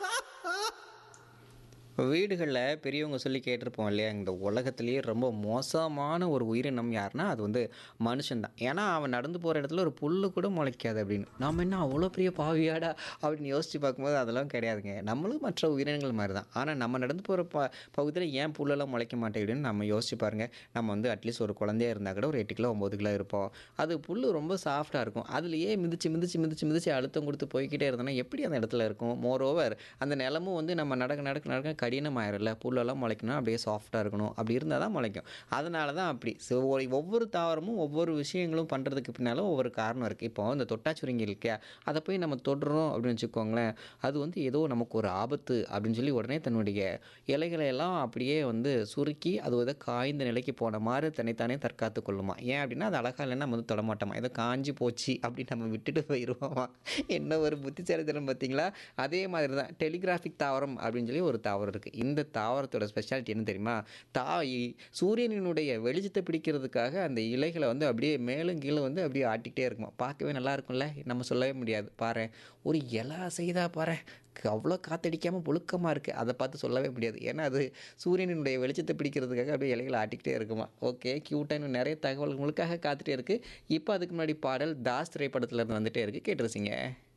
வீடுகளில் பெரியவங்க சொல்லி கேட்டிருப்போம் இல்லையா இந்த உலகத்திலேயே ரொம்ப மோசமான ஒரு உயிரினம் யாருன்னா அது வந்து மனுஷன்தான் ஏன்னா அவன் நடந்து போகிற இடத்துல ஒரு புல்லு கூட முளைக்காது அப்படின்னு நம்ம என்ன அவ்வளோ பெரிய பாவியாடா அப்படின்னு யோசித்து பார்க்கும்போது அதெல்லாம் கிடையாதுங்க நம்மளும் மற்ற உயிரினங்கள் மாதிரி தான் ஆனால் நம்ம நடந்து போகிற ப பகுதியில் ஏன் புல்லெல்லாம் முளைக்க மாட்டேங்குதுன்னு நம்ம யோசிச்சு பாருங்க நம்ம வந்து அட்லீஸ்ட் ஒரு குழந்தையா இருந்தால் கூட ஒரு எட்டு கிலோ ஒம்பது கிலோ இருப்போம் அது புல் ரொம்ப சாஃப்டாக இருக்கும் அதுலேயே மிதிச்சு மிதிச்சு மிதிச்சு மிதிச்சு அழுத்தம் கொடுத்து போய்க்கிட்டே இருந்தோன்னா எப்படி அந்த இடத்துல இருக்கும் மோர் ஓவர் அந்த நிலமும் வந்து நம்ம நடக்க நடக்க நடக்க கடினமாயிரும்ல புல்லெல்லாம் முளைக்கணும் அப்படியே சாஃப்டாக இருக்கணும் அப்படி இருந்தால் தான் முளைக்கும் அதனால தான் அப்படி ஸோ ஒவ்வொரு தாவரமும் ஒவ்வொரு விஷயங்களும் பண்ணுறதுக்கு பின்னாலும் ஒவ்வொரு காரணம் இருக்குது இப்போ இந்த தொட்டாச்சுருங்கி இருக்கியா அதை போய் நம்ம தொடுறோம் அப்படின்னு வச்சுக்கோங்களேன் அது வந்து ஏதோ நமக்கு ஒரு ஆபத்து அப்படின்னு சொல்லி உடனே தன்னுடைய இலைகளை எல்லாம் அப்படியே வந்து சுருக்கி அது வந்து காய்ந்த நிலைக்கு போன மாதிரி தன்னைத்தானே தற்காத்து கொள்ளுமா ஏன் அப்படின்னா அது அழகா இல்லைன்னா நம்ம வந்து தொடமாட்டோமா ஏதோ காஞ்சி போச்சு அப்படின்னு நம்ம விட்டுட்டு போயிடுவோமா என்ன ஒரு புத்திசாலித்தனம் பார்த்தீங்களா அதே மாதிரி தான் டெலிகிராஃபிக் தாவரம் அப்படின்னு சொல்லி ஒரு தாவரம் இருக்குது இந்த தாவரத்தோட ஸ்பெஷாலிட்டி என்ன தெரியுமா தா இ- சூரியனினுடைய வெளிச்சத்தை பிடிக்கிறதுக்காக அந்த இலைகளை வந்து அப்படியே மேலும் கீழே வந்து அப்படியே ஆட்டிக்கிட்டே இருக்குமா பார்க்கவே நல்லா இருக்கும்ல நம்ம சொல்லவே முடியாது பாரு ஒரு இலை செய்தா பாரு அவ்வளோ காத்தடிக்காமல் புழுக்கமாக இருக்குது அதை பார்த்து சொல்லவே முடியாது ஏன்னா அது சூரியனினுடைய வெளிச்சத்தை பிடிக்கிறதுக்காக அப்படியே இலைகளை ஆட்டிக்கிட்டே இருக்குமா ஓகே க்யூட்டாக இன்னும் நிறைய தகவல் உங்களுக்காக காத்துட்டே இருக்குது இப்போ அதுக்கு முன்னாடி பாடல் தாஸ் திரைப்படத்துல இருந்து வந்துட்டே இருக்குது கேட்டுருச்சிங்க